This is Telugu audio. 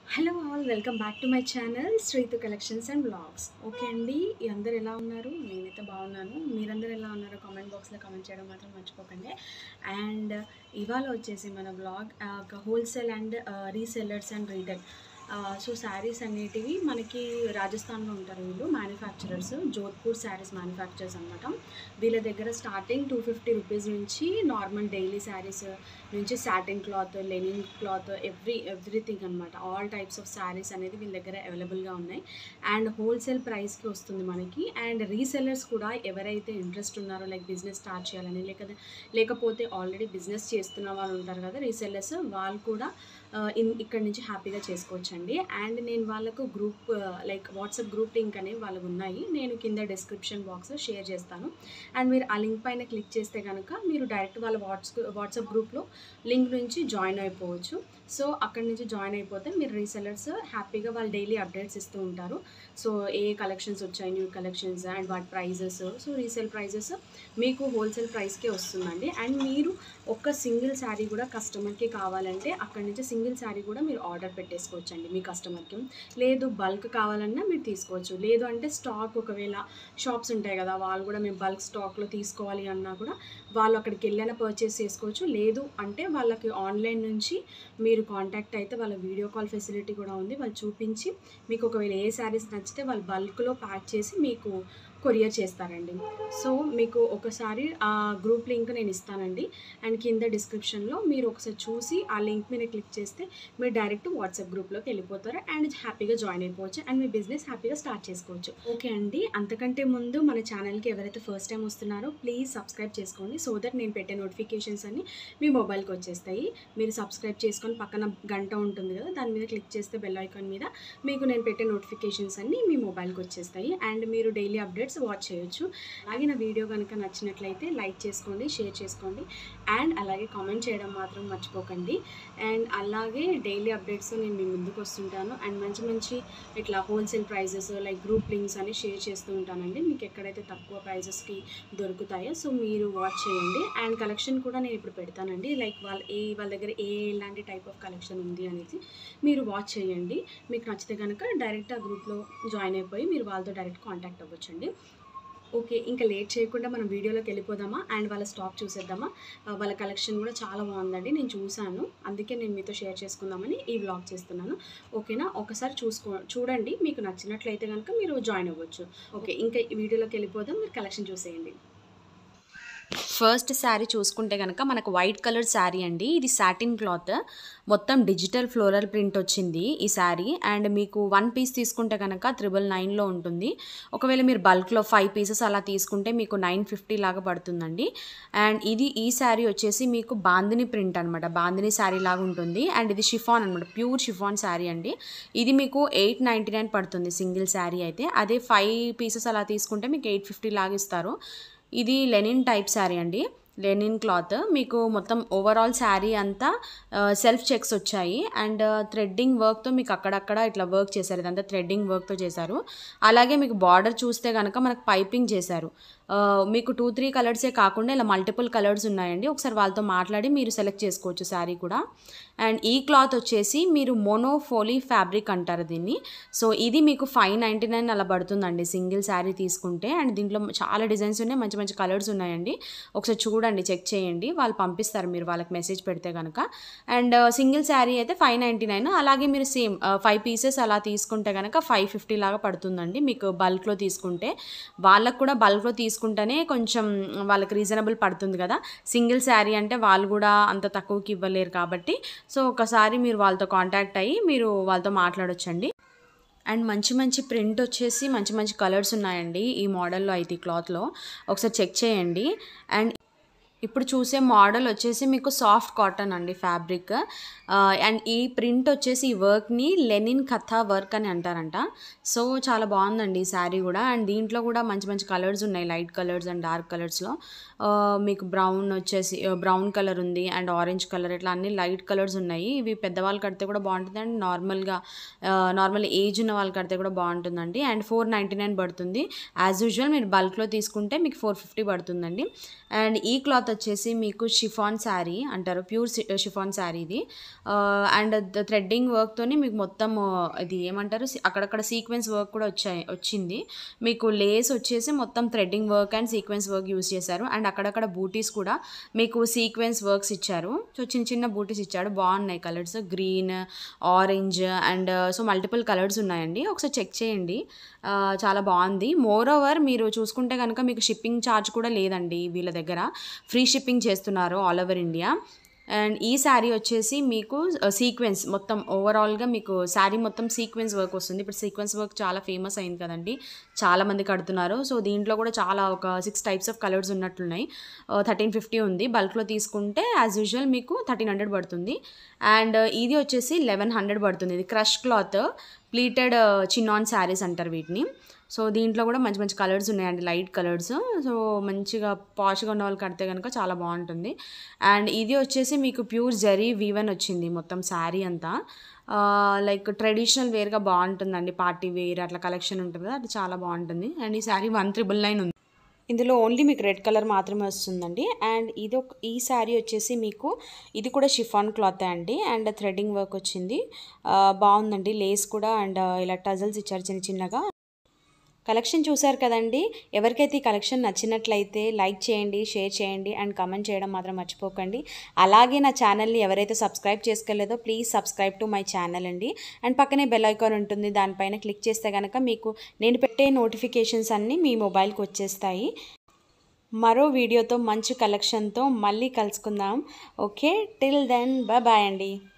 hello all welcome back to my channel Sreethu collections and blogs okay అండి ఈ అందరు ఎలా ఉన్నారు నేనైతే బాగున్నాను మీరందరూ ఎలా ఉన్నారో కామెంట్ బాక్స్లో కామెంట్ చేయడం మాత్రం మర్చిపోకండి అండ్ ఇవాళ వచ్చేసి మన blog wholesale and resellers and retail so sarees అనేటివి మనకి రాజస్థాన్లో ఉంటారు వీళ్ళు మ్యానుఫ్యాక్చరర్స్ జోధ్పూర్ శారీస్ మ్యానుఫ్యాక్చరర్స్ అనమాట వీళ్ళ దగ్గర స్టార్టింగ్ టూ ఫిఫ్టీ రూపీస్ నుంచి నార్మల్ డైలీ శారీస్ నుంచి satin cloth linen cloth every everything అనమాట ఆల్ టైప్స్ ఆఫ్ శారీస్ అనేది వీళ్ళ దగ్గర అవైలబుల్గా ఉన్నాయి అండ్ హోల్సేల్ ప్రైస్కి వస్తుంది మనకి అండ్ రీసెల్లర్స్ కూడా ఎవరైతే ఇంట్రెస్ట్ ఉన్నారో లైక్ బిజినెస్ స్టార్ట్ చేయాలని లేక లేకపోతే ఆల్రెడీ బిజినెస్ చేస్తున్న వాళ్ళు ఉంటారు కదా రీసెల్లర్స్ వాళ్ళు కూడా ఆ, ఇన్ ఇక్కడ నుంచి హ్యాపీగా చేసుకోవచ్చండి అండ్ నేను వాళ్ళకు group like WhatsApp group link అనేవి వాళ్ళకు ఉన్నాయి నేను కింద డిస్క్రిప్షన్ బాక్స్లో షేర్ చేస్తాను అండ్ మీరు ఆ లింక్ పైన క్లిక్ చేస్తే కనుక మీరు డైరెక్ట్ వాళ్ళ వాట్స్ వాట్సాప్ గ్రూప్లో లింక్ నుంచి జాయిన్ అయిపోవచ్చు సో అక్కడి నుంచి జాయిన్ అయిపోతే మీరు రీసెలర్స్ హ్యాపీగా వాళ్ళు డైలీ అప్డేట్స్ ఇస్తూ ఉంటారు సో ఏ కలెక్షన్స్ వచ్చాయి న్యూ కలెక్షన్స్ అండ్ వాటి ప్రైజెస్ సో రీసేల్ ప్రైజెస్ మీకు హోల్సేల్ ప్రైస్కే వస్తుందండి అండ్ మీరు ఒక్క సింగిల్ శారీ కూడా కస్టమర్కి కావాలంటే అక్కడి నుంచి సింగిల్ శారీ కూడా మీరు ఆర్డర్ పెట్టేసుకోవచ్చు అండి మీ కస్టమర్కి లేదు బల్క్ కావాలన్నా మీరు తీసుకోవచ్చు లేదు అంటే స్టాక్ ఒకవేళ షాప్స్ ఉంటాయి కదా వాళ్ళు కూడా మేము బల్క్ స్టాక్లో తీసుకోవాలి అన్నా కూడా వాళ్ళు అక్కడికి వెళ్ళైనా పర్చేస్ చేసుకోవచ్చు లేదు అంటే వాళ్ళకి ఆన్లైన్ నుంచి మీరు కాంటాక్ట్ అయితే వాళ్ళ వీడియో కాల్ ఫెసిలిటీ కూడా ఉంది వాళ్ళు చూపించి మీకు ఒకవేళ ఏ శారీస్ నచ్చితే వాళ్ళు బల్క్లో ప్యాక్ చేసి మీకు కొరియర్ చేస్తారండి సో మీకు ఒకసారి ఆ గ్రూప్ లింక్ నేను ఇస్తానండి అండ్ కింద డిస్క్రిప్షన్లో మీరు ఒకసారి చూసి ఆ లింక్ మీద క్లిక్ చేస్తే మీరు డైరెక్ట్ వాట్సాప్ గ్రూప్లోకి వెళ్ళిపోతారు అండ్ హ్యాపీగా జాయిన్ అయిపోవచ్చు అండ్ మీ బిజినెస్ హ్యాపీగా స్టార్ట్ చేసుకోవచ్చు ఓకే అండి అంతకంటే ముందు మన ఛానల్కి ఎవరైతే ఫస్ట్ టైం వస్తున్నారో ప్లీజ్ సబ్స్క్రైబ్ చేసుకోండి సో దట్ నేను పెట్టే నోటిఫికేషన్స్ అన్ని మీ మొబైల్కి వచ్చేస్తాయి మీరు సబ్స్క్రైబ్ చేసుకొని పక్కన గంట ఉంటుంది కదా దాని మీద క్లిక్ చేస్తే బెల్ ఐకాన్ మీద మీకు నేను పెట్టే నోటిఫికేషన్స్ అన్ని మీ మొబైల్కి వచ్చేస్తాయి అండ్ మీరు డైలీ అప్డేట్స్ వాచ్ చేయొచ్చు అలాగే నా వీడియో కనుక నచ్చినట్లయితే లైక్ చేసుకోండి షేర్ చేసుకోండి అండ్ అలాగే కామెంట్ చేయడం మాత్రం మర్చిపోకండి అండ్ అలాగే డైలీ అప్డేట్స్ నేను మీ ముందుకు వస్తుంటాను అండ్ మంచి మంచి ఇట్లా wholesale prices like group links అని షేర్ చేస్తూ ఉంటానండి మీకు ఎక్కడైతే తక్కువ ప్రైజెస్కి దొరుకుతాయో సో మీరు వాచ్ చేయండి అండ్ కలెక్షన్ కూడా నేను ఇప్పుడు పెడతానండి లైక్ వాళ్ళ ఏ వాళ్ళ దగ్గర ఏ ఎలాంటి టైప్ ఆఫ్ కలెక్షన్ ఉంది అనేది మీరు వాచ్ చేయండి మీకు నచ్చితే కనుక డైరెక్ట్ ఆ గ్రూప్లో జాయిన్ అయిపోయి మీరు వాళ్ళతో డైరెక్ట్ కాంటాక్ట్ అవ్వచ్చండి ఓకే ఇంకా లేట్ చేయకుండా మనం వీడియోలోకి వెళ్ళిపోదామా అండ్ వాళ్ళ స్టాక్ చూసేద్దామా ఆ, వాళ్ళ కలెక్షన్ కూడా చాలా బాగుందండి నేను చూశాను అందుకే నేను మీతో షేర్ చేసుకుందామని ఈ వ్లాగ్ చేస్తున్నాను ఓకేనా ఒకసారి చూసుకో చూడండి మీకు నచ్చినట్లయితే కనుక మీరు జాయిన్ అవ్వచ్చు ఓకే ఇంకా ఈ వీడియోలోకి వెళ్ళిపోదాం మీరు కలెక్షన్ చూసేయండి ఫస్ట్ శారీ చూసుకుంటే కనుక మనకు వైట్ కలర్ శారీ అండి ఇది సాటిన్ క్లాత్ మొత్తం డిజిటల్ ఫ్లోరల్ ప్రింట్ వచ్చింది ఈ శారీ అండ్ మీకు వన్ పీస్ తీసుకుంటే కనుక త్రిబుల్ నైన్లో ఉంటుంది ఒకవేళ మీరు బల్క్లో ఫైవ్ పీసెస్ అలా తీసుకుంటే మీకు నైన్ ఫిఫ్టీ లాగా పడుతుందండి అండ్ ఇది ఈ శారీ వచ్చేసి మీకు బాందిని ప్రింట్ అనమాట బాందిని శారీ లాగా ఉంటుంది అండ్ ఇది షిఫాన్ అనమాట ప్యూర్ షిఫాన్ శారీ అండి ఇది మీకు ఎయిట్ నైంటీ నైన్ పడుతుంది సింగిల్ శారీ అయితే అదే ఫైవ్ పీసెస్ అలా తీసుకుంటే మీకు ఎయిట్ ఫిఫ్టీ లాగా ఇస్తారు ఇది లెనిన్ టైప్ శారీ అండి లెనిన్ క్లాత్ మీకు మొత్తం ఓవరాల్ శారీ అంతా సెల్ఫ్ చెక్స్ వచ్చాయి అండ్ థ్రెడ్డింగ్ వర్క్తో మీకు అక్కడక్కడ ఇట్లా వర్క్ చేశారు ఇదంతా థ్రెడ్డింగ్ వర్క్తో చేశారు అలాగే మీకు బార్డర్ చూస్తే కనుక మనకు పైపింగ్ చేశారు ఆ, మీకు టూ త్రీ కలర్సే కాకుండా ఇలా మల్టిపుల్ కలర్స్ ఉన్నాయండి ఒకసారి వాళ్ళతో మాట్లాడి మీరు సెలెక్ట్ చేసుకోవచ్చు శారీ కూడా అండ్ ఈ క్లాత్ వచ్చేసి మీరు మోనోఫోలీ ఫ్యాబ్రిక్ అంటారు దీన్ని సో ఇది మీకు ఫైవ్ నైంటీ నైన్ అలా పడుతుందండి సింగిల్ శారీ తీసుకుంటే అండ్ దీంట్లో చాలా డిజైన్స్ ఉన్నాయి మంచి మంచి కలర్స్ ఉన్నాయండి ఒకసారి చూడండి చెక్ చేయండి వాళ్ళు పంపిస్తారు మీరు వాళ్ళకి మెసేజ్ పెడితే కనుక అండ్ సింగిల్ శారీ అయితే ఫైవ్ నైంటీ నైన్ అలాగే మీరు సేమ్ ఫైవ్ పీసెస్ అలా తీసుకుంటే కనుక ఫైవ్ ఫిఫ్టీ లాగా పడుతుందండి మీకు బల్క్లో తీసుకుంటే వాళ్ళకు కూడా బల్క్లో తీసుకుంటేనే కొంచెం వాళ్ళకి రీజనబుల్ పడుతుంది కదా సింగిల్ శారీ అంటే వాళ్ళు కూడా అంత తక్కువకి ఇవ్వలేరు కాబట్టి సో ఒకసారి మీరు వాళ్ళతో కాంటాక్ట్ అయ్యి మీరు వాళ్ళతో మాట్లాడొచ్చండి అండ్ మంచి మంచి ప్రింట్ వచ్చేసి మంచి మంచి కలర్స్ ఉన్నాయండి ఈ మోడల్లో అయితే ఈ క్లాత్లో ఒకసారి చెక్ చేయండి అండ్ ఇప్పుడు చూసే మోడల్ వచ్చేసి మీకు సాఫ్ట్ కాటన్ అండి ఫ్యాబ్రిక్ అండ్ ఈ ప్రింట్ వచ్చేసి ఈ వర్క్ని లెనిన్ కథా వర్క్ అని అంటారంట సో చాలా బాగుందండి ఈ శారీ కూడా అండ్ దీంట్లో కూడా మంచి మంచి కలర్స్ ఉన్నాయి లైట్ కలర్స్ అండ్ డార్క్ కలర్స్లో మీకు బ్రౌన్ వచ్చేసి బ్రౌన్ కలర్ ఉంది అండ్ ఆరెంజ్ కలర్ ఇట్లా అన్ని లైట్ కలర్స్ ఉన్నాయి ఇవి పెద్దవాళ్ళు కడితే కూడా బాగుంటుంది అండ్ నార్మల్గా నార్మల్ ఏజ్ ఉన్న వాళ్ళు కడితే కూడా బాగుంటుందండి అండ్ ఫోర్ నైంటీ నైన్ పడుతుంది యాజ్ యూజువల్ మీరు బల్క్లో తీసుకుంటే మీకు ఫోర్ ఫిఫ్టీ పడుతుందండి అండ్ ఈ క్లాత్ క్లాత్ వచ్చేసి మీకు షిఫాన్ శారీ అంటారు ప్యూర్ షిఫాన్ శారీ ఇది అండ్ థ్రెడ్డింగ్ వర్క్తోని మీకు మొత్తం ఇది ఏమంటారు సి- అక్కడక్కడ సీక్వెన్స్ వర్క్ కూడా వచ్చాయి వచ్చింది మీకు లేస్ వచ్చేసి మొత్తం threading work and sequence work use చేశారు అండ్ అక్కడక్కడ బూటీస్ కూడా మీకు సీక్వెన్స్ వర్క్స్ ఇచ్చారు సో చిన్న చిన్న బూటీస్ ఇచ్చాడు బాగున్నాయి colours green orange and so multiple colours ఉన్నాయండి ఒకసారి చెక్ చేయండి ఆ, చాలా బాగుంది మోర్ ఓవర్ మీరు చూసుకుంటే కనుక మీకు షిప్పింగ్ ఛార్జ్ కూడా లేదండి వీళ్ళ దగ్గర ఫ్రీ షిప్పింగ్ చేస్తున్నారు ఆల్ ఓవర్ ఇండియా అండ్ ఈ శారీ వచ్చేసి మీకు సీక్వెన్స్ మొత్తం ఓవరాల్గా మీకు శారీ మొత్తం సీక్వెన్స్ వర్క్ వస్తుంది ఇప్పుడు సీక్వెన్స్ వర్క్ చాలా ఫేమస్ అయింది కదండి చాలా మంది కడుతున్నారు సో దీంట్లో కూడా చాలా ఒక సిక్స్ టైప్స్ ఆఫ్ కలర్స్ ఉన్నట్లున్నాయి థర్టీన్ ఫిఫ్టీ ఉంది బల్క్లో తీసుకుంటే యాజ్ యూజువల్ మీకు థర్టీన్ హండ్రెడ్ పడుతుంది అండ్ ఇది వచ్చేసి లెవెన్ హండ్రెడ్ పడుతుంది ఇది crush cloth pleated chinon saris అంటారు వీటిని సో దీంట్లో కూడా మంచి మంచి కలర్స్ ఉన్నాయండి లైట్ కలర్స్ సో మంచిగా పాష్గా ఉన్న వాళ్ళు కడితే కనుక చాలా బాగుంటుంది అండ్ ఇది వచ్చేసి మీకు ప్యూర్ జరీ వీవన్ వచ్చింది మొత్తం శారీ అంతా లైక్ ట్రెడిషనల్ వేర్గా బాగుంటుందండి పార్టీ వేర్ అట్లా కలెక్షన్ ఉంటుంది కదా అది చాలా బాగుంటుంది అండ్ ఈ శారీ వన్ త్రిబుల్ నైన్ ఉంది ఇందులో ఓన్లీ మీకు రెడ్ కలర్ మాత్రమే వస్తుందండి అండ్ ఇది ఒక ఈ శారీ వచ్చేసి మీకు ఇది కూడా షిఫాన్ క్లాత్ అండి అండ్ థ్రెడ్డింగ్ వర్క్ వచ్చింది ఆ, బాగుందండి లేస్ కూడా అండ్ ఇలా టజల్స్ ఇచ్చారు చిన్న చిన్నగా కలెక్షన్ చూశారు కదండి ఎవరికైతే ఈ కలెక్షన్ నచ్చినట్లయితే లైక్ చేయండి షేర్ చేయండి అండ్ కామెంట్ చేయడం మాత్రం మర్చిపోకండి అలాగే నా ఛానల్ని ఎవరైతే సబ్స్క్రైబ్ చేసుకోలేదో please subscribe to my channel అండి అండ్ పక్కనే బెల్ ఐకాన్ ఉంటుంది దానిపైన క్లిక్ చేస్తే కనుక మీకు నేను పెట్టే నోటిఫికేషన్స్ అన్నీ మీ మొబైల్కి వచ్చేస్తాయి మరో వీడియోతో మంచి కలెక్షన్తో మళ్ళీ కలుసుకుందాం okay till then bye bye అండి